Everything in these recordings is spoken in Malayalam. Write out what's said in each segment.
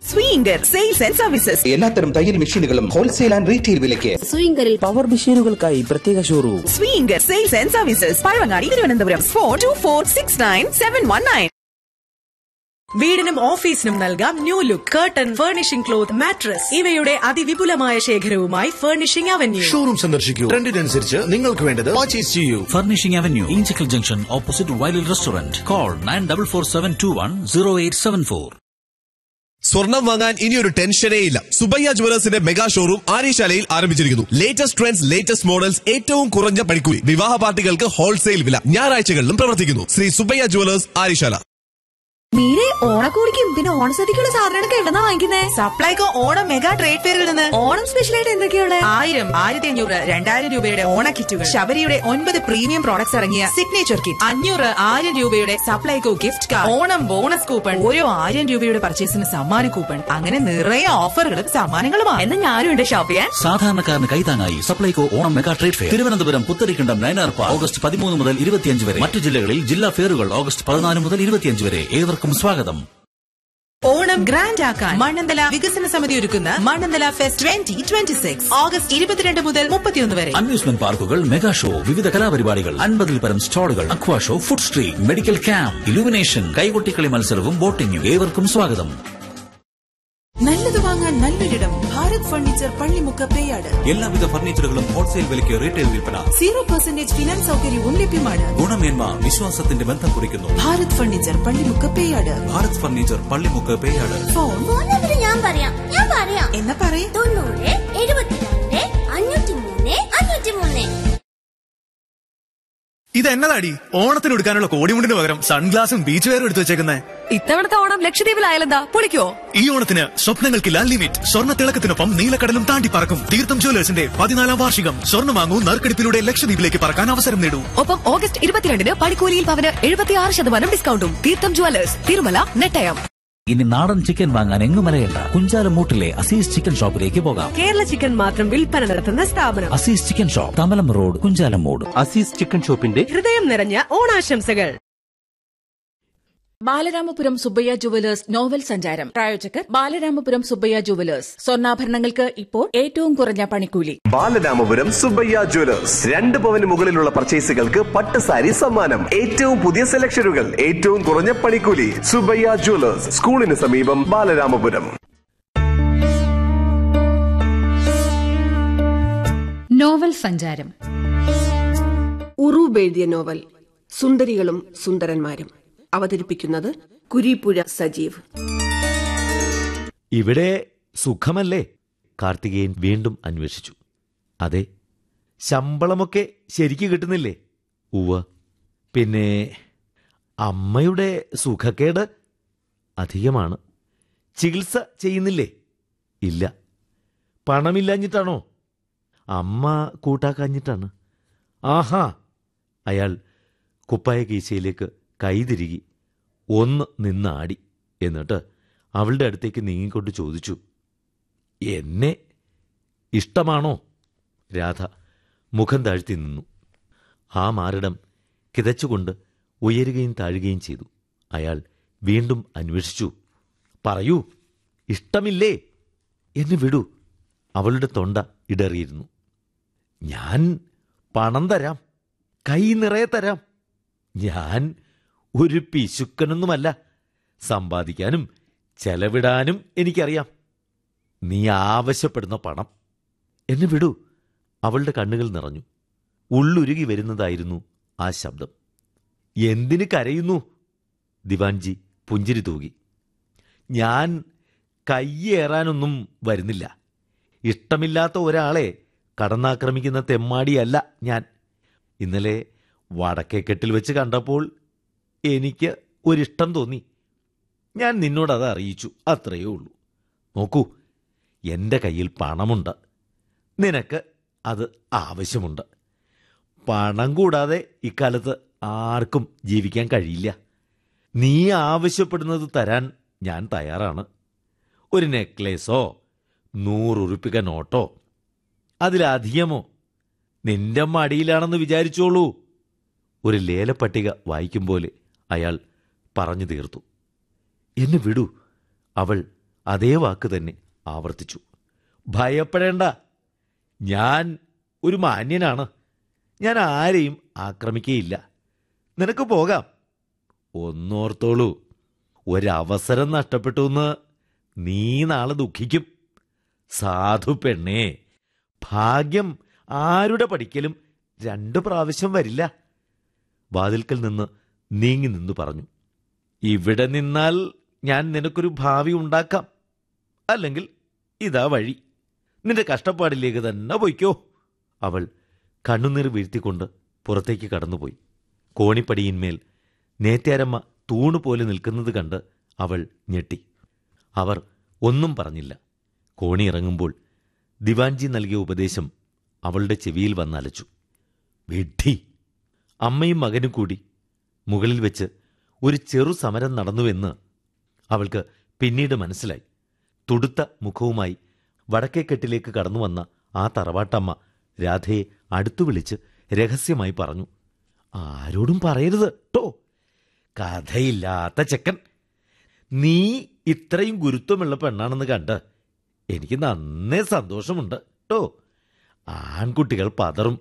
സ്വീങ്കർ സെയിൽസ് ആൻഡ് സർവീസസ് എല്ലാത്തരം തയ്യൽ മെഷീനുകളും ഹോൾസെയിൽ ആൻഡ് റീറ്റെയിൽ വിലയ്ക്ക് സ്വിംഗറിൽ പവർ മെഷീനുകൾക്കായി പ്രത്യേക showroom Swinger sales and services Pazhavangadi Thiruvananthapuram four two four six nine seven one nine വീടിനും ഓഫീസിനും നൽകാം new look curtain furnishing cloth mattress ഇവയുടെ അതിവിപുലമായ ശേഖരവുമായി ഫർണിഷിംഗ് അവന്യൂ ഷോറൂം സന്ദർശിക്കൂ ട്രെൻഡിനനുസരിച്ച് നിങ്ങൾക്ക് വേണ്ടത് പർച്ചേസ് ചെയ്യൂ Furnishing Avenue, Inchicle Junction, opposite Wiley Restaurant. Call 9447210874. സ്വർണം വാങ്ങാൻ ഇനിയൊരു ടെൻഷനേ ഇല്ല സുബയ്യ ജുവലേഴ്സിന്റെ മെഗാ ഷോറൂം ആര്യശാലയിൽ ആരംഭിച്ചിരിക്കുന്നു ലേറ്റസ്റ്റ് ട്രെൻഡ്സ് ലേറ്റസ്റ്റ് മോഡൽസ് ഏറ്റവും കുറഞ്ഞ പണിക്കൂലി വിവാഹ പാർട്ടികൾക്ക് ഹോൾസെയിൽ വില ഞായറാഴ്ചകളിലും പ്രവർത്തിക്കുന്നു ശ്രീ സുബയ്യ ജുവലേഴ്സ് ആര്യശാല മീരെ ഓണക്കോടിക്കും പിന്നെ ഓണസദ്യക്കുള്ള സാധനങ്ങളൊക്കെ എവിടെന്നാ വാങ്ങിക്കുന്നേ സപ്ലൈകോ ഓണം മെഗാ ട്രേഡ് ഫെയറിൽ നിന്ന് ഓണം സ്പെഷ്യൽ ആയിട്ട് എന്തൊക്കെയുള്ള ആയിരം ആയിരത്തി അഞ്ഞൂറ് രണ്ടായിരം രൂപയുടെ ഓണ കിറ്റുകൾ ശബരിയുടെ ഒൻപത് പ്രീമിയം പ്രോഡക്ട്സ് ഇറങ്ങിയ സിഗ്നേച്ചർ കിറ്റ് അഞ്ഞൂറ് ആയിരം രൂപയുടെ Supplyco gift card Onam bonus coupon ഓരോ ആയിരം രൂപയുടെ പർച്ചേസിന് സമ്മാന കൂപ്പൺ അങ്ങനെ നിറയെ ഓഫറുകളും സമ്മാനങ്ങളുമാണ് എന്നാ ഞാനും ഉണ്ട് ഷോപ്പ് ചെയ്യാൻ സാധാരണക്കാരന് കൈതാങ്ങായി Supplyco Onam mega trade fair Thiruvananthapuram Putharikandam Nayanar park August പതിമൂന്ന് മുതൽ ഇരുപത്തിയഞ്ച് വരെ മറ്റു ജില്ലകളിൽ ജില്ലാ ഫെയറുകൾ ഓഗസ്റ്റ് പതിനാല് മുതൽ ഇരുപത്തിയഞ്ച് വരെ ഏവർക്കും സ്വാഗതം ഓണം ഗ്രാൻഡ് ആക്കാൻ മണ്ണന്തല വികസന സമിതി ഒരുക്കുന്ന Mannanthala fest twenty twenty six August ഇരുപത്തിരണ്ട് മുതൽ മുപ്പത്തിയൊന്ന് വരെ അമ്യൂസ്മെന്റ് പാർക്കുകൾ മെഗാ ഷോ വിവിധ കലാപരിപാടികൾ അൻപതിൽ പരം സ്റ്റാളുകൾ aqua show food street medical camp illumination കൈകൊട്ടിക്കളി മത്സരവും ബോട്ടിംഗും ഏവർക്കും സ്വാഗതം നല്ലത് വാങ്ങാൻ നല്ലൊരിടം ഭാരത് ഫർണിച്ചർ പള്ളിമുക്ക് പേയാട് എല്ലാവിധ ഫർണിച്ചറുകളും ഹോൾസെയിൽ വിലയ്ക്ക് റീറ്റെയിൽ വിൽപ്പന സീറോ പെർസെന്റേജ് ഫിനാൻസ് സൗകര്യവും ലഭ്യമാണ് ഗുണമേന്മ വിശ്വാസത്തിന്റെ ബന്ധം കുറിക്കുന്നു Bharat furniture Pallimukku Peyad Bharat furniture Pallimukku Peyad phone phone number ഞാൻ പറയാം ഞാൻ പറയാം എന്നാ പറയേ തൊണ്ണൂറ് എഴുപത്തിരണ്ട് അഞ്ഞൂറ്റി മൂന്ന് അഞ്ഞൂറ്റി മൂന്ന് ഇത് എന്നതാടി ഓണത്തിന് എടുക്കാനുള്ള കോടിമുണ്ടിന് പകരം സൺഗ്ലാസും ബീച്ച് വെയറും എടുത്തു വെച്ചേക്കുന്നേ ഇത്തവണത്തെ ഓണം ലക്ഷദ്വീപിലായാലെന്താ പൊളിക്കോ ഈ ഓണത്തിന് സ്വപ്നങ്ങൾക്കില്ല ലിമിറ്റ് സ്വർണ്ണ തിളക്കത്തിനൊപ്പം നീലക്കടലും താണ്ടി പറക്കും തീർത്ഥം ജ്വല്ലേഴ്സിന്റെ പതിനാലാം വാർഷികം സ്വർണ്ണം വാങ്ങൂ നറുക്കെടുപ്പിലൂടെ ലക്ഷദ്വീപിലേക്ക് പറക്കാൻ അവസരം നേടൂ ഒപ്പം ഓഗസ്റ്റ് ഇരുപത്തിരണ്ടിന് പണിക്കൂലിയിൽ പവന് എഴുപത്തിയാറ് ശതമാനം ഡിസ്കൗണ്ടും തീർത്ഥം ജുവലേഴ്സ് തിരുമല നെട്ടയം ഇനി നാടൻ ചിക്കൻ വാങ്ങാൻ എങ്ങും മലയണ്ട കുഞ്ചാലമൂട്ടിലെ അസീസ് ചിക്കൻ ഷോപ്പിലേക്ക് പോകാം കേരള ചിക്കൻ മാത്രം വിൽപ്പന നടത്തുന്ന സ്ഥാപനം Azeez chicken shop Thamalam road Kunchalumoodu Azeez chicken ഷോപ്പിന്റെ ഹൃദയം നിറഞ്ഞ ഓണാശംസകൾ ബാലരാമപുരം സുബ്ബയ്യ ജുവലേഴ്സ് നോവൽ സഞ്ചാരം പ്രായോജകർ ബാലരാമപുരം സുബ്ബയ്യ ജുവലേഴ്സ് സ്വർണ്ണാഭരണങ്ങൾക്ക് ഇപ്പോൾ ഏറ്റവും കുറഞ്ഞ പണിക്കൂലി ബാലരാമപുരം സുബയ്യ ജ്വല്ലേഴ്സ് രണ്ട് പവന് മുകളിലുള്ള പർച്ചേസുകൾക്ക് പട്ട് സാരി സമ്മാനം ഏറ്റവും പുതിയ സെലക്ഷനുകൾ ഏറ്റവും കുറഞ്ഞ പണിക്കൂലി സുബയ്യ ജ്വല്ലേഴ്സ് സ്കൂളിന് സമീപം ബാലരാമപുരം നോവൽ സഞ്ചാരം ഉറൂബ് എഴുതിയ നോവൽ സുന്ദരികളും സുന്ദരന്മാരും അവതരിപ്പിക്കുന്നത് കുരീപ്പുഴ സജീവ് ഇവിടെ സുഖമല്ലേ കാർത്തികേയൻ വീണ്ടും അന്വേഷിച്ചു അതെ ശമ്പളമൊക്കെ ശരിക്ക് കിട്ടുന്നില്ലേ ഉവ്വ പിന്നെ അമ്മയുടെ സുഖക്കേട് അധികമാണ് ചികിത്സ ചെയ്യുന്നില്ലേ ഇല്ല പണമില്ലാഞ്ഞിട്ടാണോ അമ്മ കൂട്ടാക്കാഞ്ഞിട്ടാണ് ആഹാ അയാൾ കുപ്പായ കീശയിലേക്ക് കൈതിരുകി ഒന്ന് നിന്നാടി എന്നിട്ട് അവളുടെ അടുത്തേക്ക് നീങ്ങിക്കൊണ്ട് ചോദിച്ചു എന്നെ ഇഷ്ടമാണോ രാധ മുഖം താഴ്ത്തി നിന്നു ആ മാറിടം കിതച്ചുകൊണ്ട് ഉയരുകയും താഴുകയും ചെയ്തു അയാൾ വീണ്ടും അന്വേഷിച്ചു പറയൂ ഇഷ്ടമില്ലേ എന്നെ വിടൂ അവളുടെ തൊണ്ട ഇടറിയിരുന്നു ഞാൻ പണം തരാം കൈ നിറയെ തരാം ഞാൻ ഒരു പിശുക്കനൊന്നുമല്ല സമ്പാദിക്കാനും ചെലവിടാനും എനിക്കറിയാം നീ ആവശ്യപ്പെടുന്ന പണം എന്നെ വിടൂ അവളുടെ കണ്ണുകൾ നിറഞ്ഞു ഉള്ളുരുകി വരുന്നതായിരുന്നു ആ ശബ്ദം എന്തിന് കരയുന്നു ദിവാൻജി പുഞ്ചിരി തൂകി ഞാൻ കയ്യേറാനൊന്നും വരുന്നില്ല ഇഷ്ടമില്ലാത്ത ഒരാളെ കടന്നാക്രമിക്കുന്ന തെമ്മാടിയല്ല ഞാൻ ഇന്നലെ വടക്കേക്കെട്ടിൽ വെച്ച് കണ്ടപ്പോൾ എനിക്ക് ഒരിഷ്ടം തോന്നി ഞാൻ നിന്നോടത് അറിയിച്ചു അത്രയേ ഉള്ളൂ നോക്കൂ എൻ്റെ കയ്യിൽ പണമുണ്ട് നിനക്ക് അത് ആവശ്യമുണ്ട് പണം കൂടാതെ ഇക്കാലത്ത് ആർക്കും ജീവിക്കാൻ കഴിയില്ല നീ ആവശ്യപ്പെടുന്നത് തരാൻ ഞാൻ തയ്യാറാണ് ഒരു നെക്ലേസോ നൂറുറുപ്പിക നോട്ടോ അതിലധികമോ നിന്റെ മടിയിലാണെന്ന് വിചാരിച്ചോളൂ ഒരു ലേലപ്പട്ടിക വായിക്കും പോലെ അയാൾ പറഞ്ഞു തീർത്തു എന്നെ വിടൂ അവൾ അതേ വാക്ക് തന്നെ ആവർത്തിച്ചു ഭയപ്പെടേണ്ട ഞാൻ ഒരു മാന്യനാണ് ഞാൻ ആരെയും ആക്രമിക്കുകയില്ല നിനക്ക് പോകാം ഒന്നോർത്തോളൂ ഒരവസരം നഷ്ടപ്പെട്ടു എന്ന് നീ നാളെ ദുഃഖിക്കും സാധു പെണ്ണേ ഭാഗ്യം ആരുടെ പഠിക്കലും രണ്ടു പ്രാവശ്യം വരില്ല വാതിൽക്കൽ നിന്ന് നീങ്ങി നിന്നു പറഞ്ഞു ഇവിടെ നിന്നാൽ ഞാൻ നിനക്കൊരു ഭാവി ഉണ്ടാക്കാം അല്ലെങ്കിൽ ഇതാ വഴി നിന്റെ കഷ്ടപ്പാടിലേക്ക് തന്നെ പൊയ്ക്കോ അവൾ കണ്ണുനീർ വീഴ്ത്തിക്കൊണ്ട് പുറത്തേക്ക് കടന്നുപോയി കോണിപ്പടിയിന്മേൽ നേത്യാരമ്മ തൂണുപോലെ നിൽക്കുന്നത് കണ്ട് അവൾ ഞെട്ടി അവർ ഒന്നും പറഞ്ഞില്ല കോണി ഇറങ്ങുമ്പോൾ ദിവാൻജി നൽകിയ ഉപദേശം അവളുടെ ചെവിയിൽ വന്നലച്ചു വിഡ്ഢി അമ്മയും മകനും കൂടി മുകളിൽ വെച്ച് ഒരു ചെറു സമരം നടന്നുവെന്ന് അവൾക്ക് പിന്നീട് മനസ്സിലായി തുടുത്ത മുഖവുമായി വടക്കേക്കെട്ടിലേക്ക് കടന്നു വന്ന ആ തറവാട്ടമ്മ രാധയെ അടുത്തു വിളിച്ച് രഹസ്യമായി പറഞ്ഞു ആരോടും പറയരുത് ട്ടോ കഥയില്ലാത്ത ചെക്കൻ നീ ഇത്രയും ഗുരുത്വമുള്ള പെണ്ണാണെന്ന് കണ്ട് എനിക്ക് നന്നേ സന്തോഷമുണ്ട് ട്ടോ ആൺകുട്ടികൾ പതറും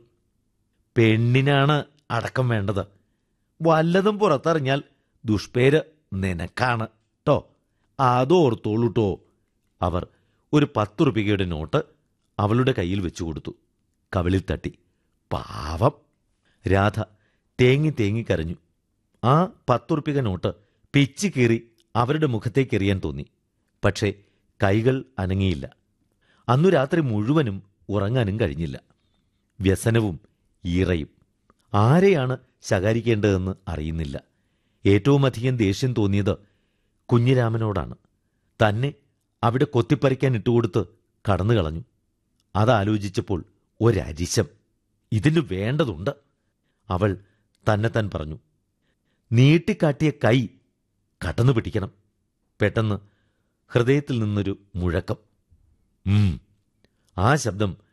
പെണ്ണിനാണ് അടക്കം വേണ്ടത് വല്ലതും പുറത്തറിഞ്ഞാൽ ദുഷ്പേര് നിനക്കാണ് ട്ടോ അതോർത്തോളൂ ട്ടോ അവർ ഒരു പത്ത് റുപികയുടെ നോട്ട് അവളുടെ കയ്യിൽ വെച്ചു കൊടുത്തു കവിളിൽ തട്ടി പാവം രാധ തേങ്ങി തേങ്ങി കരഞ്ഞു ആ പത്തുറുപ്പിക നോട്ട് പിച്ചി കീറി അവരുടെ മുഖത്തേക്ക് എറിയാൻ തോന്നി പക്ഷേ കൈകൾ അനങ്ങിയില്ല അന്നു രാത്രി മുഴുവനും ഉറങ്ങാനും കഴിഞ്ഞില്ല വ്യസനവും ഈറയും ആരെയാണ് ശകാരിക്കേണ്ടതെന്ന് അറിയുന്നില്ല ഏറ്റവുമധികം ദേഷ്യം തോന്നിയത് കുഞ്ഞിരാമനോടാണ് തന്നെ അവിടെ കൊത്തിപ്പറിക്കാൻ ഇട്ടുകൊടുത്ത് കടന്നു കളഞ്ഞു അതാലോചിച്ചപ്പോൾ ഒരരിശം ഇതിന് വേണ്ടതുണ്ട് അവൾ തന്നെ താൻ പറഞ്ഞു നീട്ടിക്കാട്ടിയ കൈ കടന്നു പിടിക്കണം പെട്ടെന്ന് ഹൃദയത്തിൽ നിന്നൊരു മുഴക്കം ഉം ആ ശബ്ദം